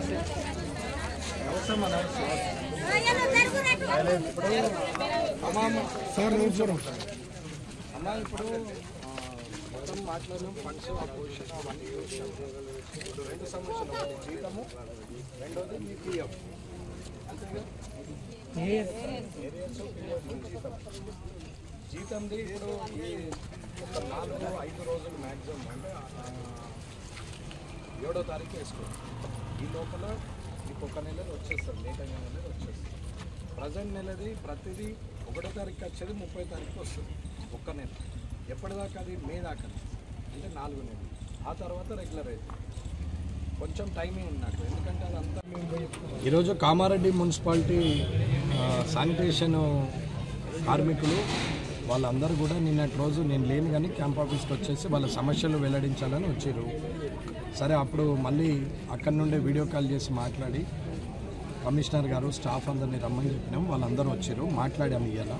Sir నమస్కారం అమ్మా ఇప్పుడు ఆ, మొత్తం మాట్లాడినాం ఫండ్స్ అపోజిషన్ అవన్నీ చూసాం. ఇప్పుడు రెండు సమస్యలు ఒకటి జీతము రెండోది మీ పిఎఫ్ అంతేగా ఏరియాస్ పిఎఫ్ జీతం జీతంది ఇప్పుడు ఈ ఒక నాలుగు ఐదు రోజులు మ్యాక్సిమం అంటే ఆ, ఏడో తారీఖు వేసుకోండి ఈ లోపల మీకు ఒక నెలలో వచ్చేస్తుంది లేట్ అయిన నెలలో వచ్చేస్తుంది ప్రజెంట్ నెలది ప్రతిదీ ఒకటో తారీఖు వచ్చేది ముప్పై తారీఖు వస్తుంది ఒక్క నెల ఎప్పటిదాకా అది మే దాకా అంటే నాలుగు నెలలు ఆ తర్వాత రెగ్యులర్ అవుతుంది కొంచెం టైమింగ్ ఉంది నాకు ఎందుకంటే అదంతా ఈరోజు కామారెడ్డి మున్సిపాలిటీ శానిటేషన్ కార్మికులు వాళ్ళందరూ కూడా నిన్నటి రోజు నేను లేను కానీ క్యాంప్ ఆఫీస్కి వచ్చేసి వాళ్ళ సమస్యలు వెల్లడించాలని వచ్చారు సరే అప్పుడు మళ్ళీ అక్కడి నుండే వీడియో కాల్ చేసి మాట్లాడి కమిషనర్ గారు స్టాఫ్ అందరినీ రమ్మని చెప్పినాం వాళ్ళందరూ వచ్చారు మాట్లాడాము ఇవాళ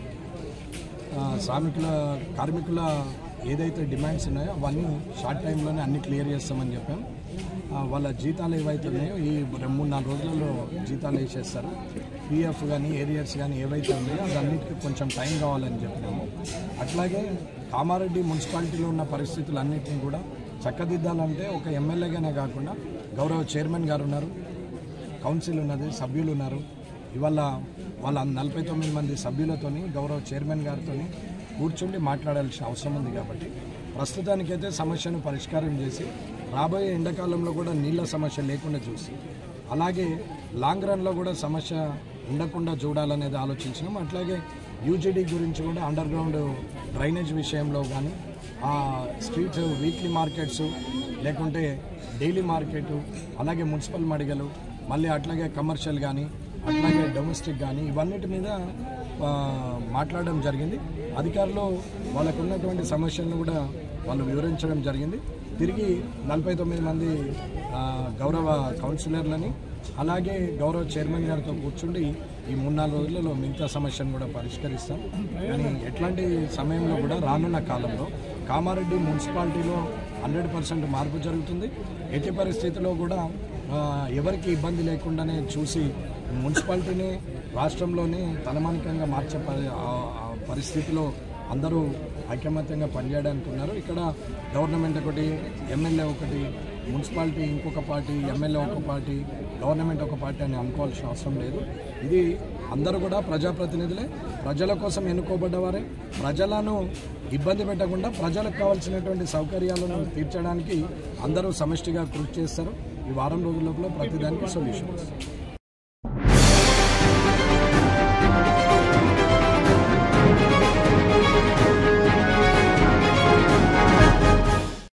ఆ, శ్రామికుల కార్మికుల ఏదైతే డిమాండ్స్ ఉన్నాయో అవన్నీ షార్ట్ టైంలోనే అన్ని క్లియర్ చేస్తామని చెప్పాం ఆ, వాళ్ళ జీతాలు ఏవైతే ఉన్నాయో ఈ రెండు మూడు నాలుగు రోజులలో జీతాలు వేసేస్తారు పిఎఫ్ కానీ ఏరియర్స్ కానీ ఏవైతే ఉన్నాయో అదన్నిటికీ కొంచెం టైం కావాలని చెప్పినాము అట్లాగే కామారెడ్డి మున్సిపాలిటీలో ఉన్న పరిస్థితులన్నింటినీ కూడా చక్కదిద్దాలంటే ఒక ఎమ్మెల్యేగానే కాకుండా గౌరవ చైర్మన్ గారు ఉన్నారు కౌన్సిల్ ఉన్నది సభ్యులు ఉన్నారు ఇవాళ వాళ్ళ నలభై తొమ్మిది మంది సభ్యులతోని గౌరవ చైర్మన్ గారితో కూర్చుండి మాట్లాడాల్సిన అవసరం ఉంది కాబట్టి ప్రస్తుతానికైతే సమస్యను పరిష్కారం చేసి రాబోయే ఎండాకాలంలో కూడా నీళ్ళ సమస్య లేకుండా చూసి అలాగే లాంగ్ రన్లో కూడా సమస్య ఉండకుండా చూడాలనేది ఆలోచించినాం అట్లాగే యూజీడీ గురించి కూడా అండర్ గ్రౌండ్ డ్రైనేజ్ విషయంలో కానీ ఆ స్ట్రీట్ వీక్లీ మార్కెట్స్ లేకుంటే డైలీ మార్కెట్ అలాగే మున్సిపల్ మడిగలు మళ్ళీ అట్లాగే కమర్షియల్ కానీ అట్లాగే డొమెస్టిక్ కానీ ఇవన్నిటి మీద ఆ, మాట్లాడడం జరిగింది అధికారులు వాళ్ళకు ఉన్నటువంటి సమస్యలను కూడా వాళ్ళు వివరించడం జరిగింది తిరిగి నలభై తొమ్మిది మంది ఆ, గౌరవ కౌన్సిలర్లని అలాగే గౌరవ చైర్మన్ గారితో కూర్చుండి ఈ మూడు నాలుగు రోజులలో మిగతా సమస్యను కూడా పరిష్కరిస్తాం కానీ ఎట్లాంటి సమయంలో కూడా రానున్న కాలంలో కామారెడ్డి మున్సిపాలిటీలో హండ్రెడ్ పర్సెంట్ మార్పు జరుగుతుంది ఎట్టి పరిస్థితిలో కూడా ఆ, ఎవరికి ఇబ్బంది లేకుండానే చూసి మున్సిపాలిటీని రాష్ట్రంలోనే తలమానికంగా మార్చే పరి- ఆ- ఆ పరిస్థితిలో అందరూ ఐకమత్యంగా పనిచేయడానికి ఉన్నారు ఇక్కడ గవర్నమెంట్ ఒకటి ఎమ్మెల్యే ఒకటి మున్సిపాలిటీ ఇంకొక పార్టీ ఎమ్మెల్యే ఒక పార్టీ గవర్నమెంట్ ఒక పార్టీ అని అనుకోవాల్సిన అవసరం లేదు ఇది అందరూ కూడా ప్రజాప్రతినిధులే ప్రజల కోసం ఎన్నుకోబడ్డవారే ప్రజలను ఇబ్బంది పెట్టకుండా ప్రజలకు కావాల్సినటువంటి సౌకర్యాలను తీర్చడానికి అందరూ సమిష్టిగా కృషి చేస్తారు ఈ వారం రోజుల లోపల ప్రతిదానికి సొల్యూషన్ వస్తుంది